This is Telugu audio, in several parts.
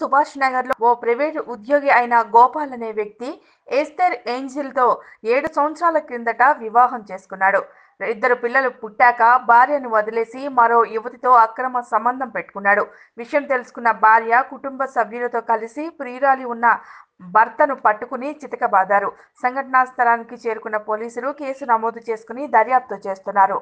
సుభాష్ నగర్ లో ఓ ప్రైవేట్ ఉద్యోగి అయిన గోపాల్ అనే వ్యక్తి ఎస్తర్ ఏంజిల్ తో ఏడు సంవత్సరాల క్రిందట వివాహం చేసుకున్నాడు ఇద్దరు పిల్లలు పుట్టాక భార్యను వదిలేసి మరో యువతితో అక్రమ సంబంధం పెట్టుకున్నాడు విషయం తెలుసుకున్న భార్య కుటుంబ సభ్యులతో కలిసి ప్రియురాలి ఉన్న భర్తను పట్టుకుని చితకబాదారు సంఘటనా స్థలానికి చేరుకున్న పోలీసులు కేసు నమోదు చేసుకుని దర్యాప్తు చేస్తున్నారు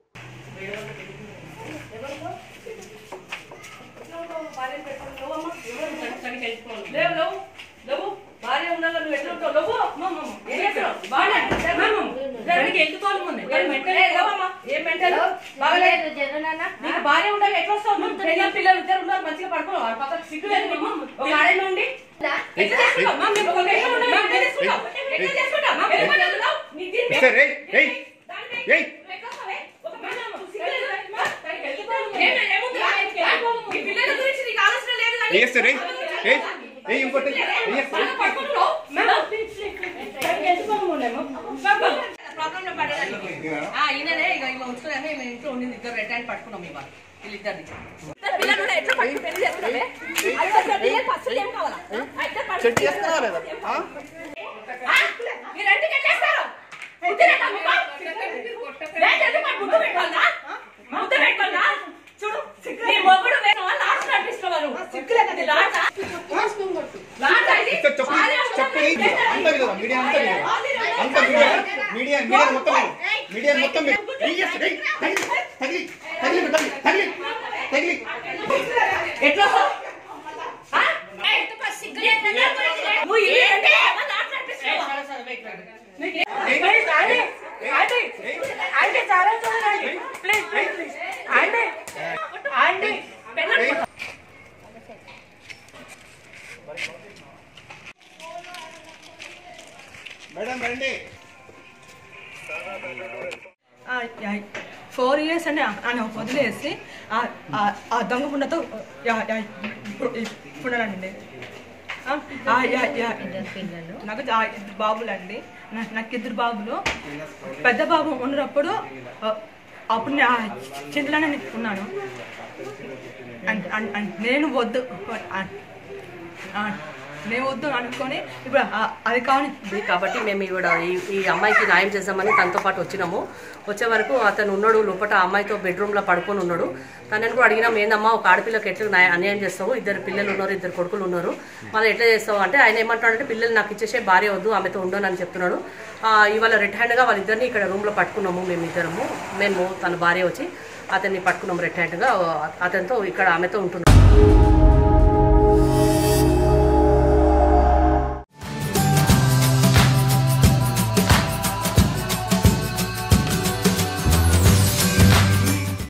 లేవు లేవు లేవు భార్య ఉండాలి నువ్వు ఎట్లా ఉంటావు లేవు ఏం చేస్తున్నావు బాగా దానికి ఎందుకు తోలు ఉంది ఏం మెంటల్ లేవమ్మా ఏం మెంటల్ బాగలేదు నీకు భార్య ఉండాలి ఎట్లా వస్తావు నువ్వు పెళ్ళాం పిల్లలు ఇద్దరు ఉన్నారు మంచిగా పడుకో ఆ పక్కన సిగ్గు లేదు నీకు ఒక ఆడే నుండి ఎట్లా చేసుకుంటావు? అమ్మా, మేము ఒక ఎట్లా ఉండాలి? ఎట్లా చేసుకుంటావు? ఎట్లా చేసుకుంటావు? అమ్మా, ఎందుకు పడుతున్నావు? నీకు దీన్ని- ఇస్తే రేయ్, రేయ్, దాన్ని రేయ్. నువ్వు ఎట్లా వస్తావే? ఒక మాట నువ్వు సిగ్గు లేదు అమ్మా, దానికి ఎందుకు తోలు ఉంది? ఏం- ఏముంది? నీ పిల్లల గురించి నీకు ఆలోచన లేదు కానీ- ఏస్తే రేయ్, రేయ్, రేయ్ ఇంకోటి, రేయ్ ఏస్తే. ఈయననే ఇక ఇలా ఉంచుకోగానే మేము ఇంట్లో ఉండింది ఇద్దరు రెడ్ హ్యాండ్ పట్టుకున్నాం ఇవాళ వీళ్ళిద్దరిని పిల్లలు కూడా ఎట్లా పట్టుకు పెళ్లి చేసుకున్నావే ఐదు పిల్లలు ఫస్ట్ ఏం కావాలా ఆ, ఇద్దరు పట్టుకు చెక్ చేస్తున్నావా లేదా? ఆ? ఆ? మీరు ఎందుకు వెళ్ళేస్తారు? కుదిరేనా మీకు? లేదు, ఎందుకు మరి ముద్దు పెట్టాలా? ముద్దు పెట్టాలా? చూడు, నీ మొగుడు వేరే లాస్ట్ అనిపిస్తున్నావా నువ్వు? ఇది లాస్టా? లాస్టా ఇది? ఇస్తే చెప్పు, భార్య చెప్పు, ఉండాలి. ఇది అంతా వినదా? మీడియా అంతా వినదా? అంతా మీడియా, మీడియా, మీడియా మొత్తం వినదా? మీడియా మొత్తం వినదా? రేయ్ ఏస్తే, రేయ్, తగిలి, తగిలి, తగిలి, తగిలి, తగిలి, తగిలి. ఎట్లా వస్తావు? ఆ? నువ్వు ఇది ఏంటి? వాళ్ళు ఆటలు ఆడిపిస్తున్నావా? నీకు ఏ- ఆంటీ, ఆంటీ, ఆంటీ, చాలా చూడండి. Please, please, please. Aunty, aunty, పెళ్ళం రేయ్. మేడం రండి ఫోర్ ఇయర్స్ అని ఆయన వదిలేసి ఆ- ఆ- ఆ దొంగ పుండతో పుండాలండి నాకు ఆ ఇద్దరు బాబులండి నా- నాకు ఇద్దరు బాబులు పెద్ద బాబు ఉన్నప్పుడు ఆ, అప్పుడు నేను ఆ చింతలోనే నేను ఉన్నాను అన్- అన్- అన్- నేను వద్దు అన్- ఆ, నేను వద్దు అనుకొని ఇప్పుడు ఆ- అది కావాలి ఉంది కాబట్టి మేము ఇవిడ ఈ- ఈ అమ్మాయికి న్యాయం చేద్దామని తనతో పాటు వచ్చినాము వచ్చే వరకు అతను ఉన్నాడు లోపల ఆ అమ్మాయితో బెడ్రూమ్లో పడుకొని ఉన్నాడు తనని కూడా అడిగినాం ఏందమ్మా ఒక ఆడపిల్లకి ఎట్లా న్యాయ- అన్యాయం చేస్తావు ఇద్దరు పిల్లలు ఉన్నారు ఇద్దరు కొడుకులు ఉన్నారు మళ్ళీ ఎట్లా చేస్తావు అంటే ఆయన ఏమంటాడంటే పిల్లలు నాకు ఇచ్చేసే భార్య వద్దు ఆమెతో ఉండను అని చెప్తున్నాడు ఆ, ఇవాళ రెడ్ హ్యాండ్గా వాళ్ళిద్దరిని ఇక్కడ రూమ్లో పట్టుకున్నాము మేము ఇద్దరము మేము తన భార్య వచ్చి అతన్ని పట్టుకున్నాము రెడ్ హ్యాండ్గా అతనితో ఇక్కడ ఆమెతో ఉంటున్నాము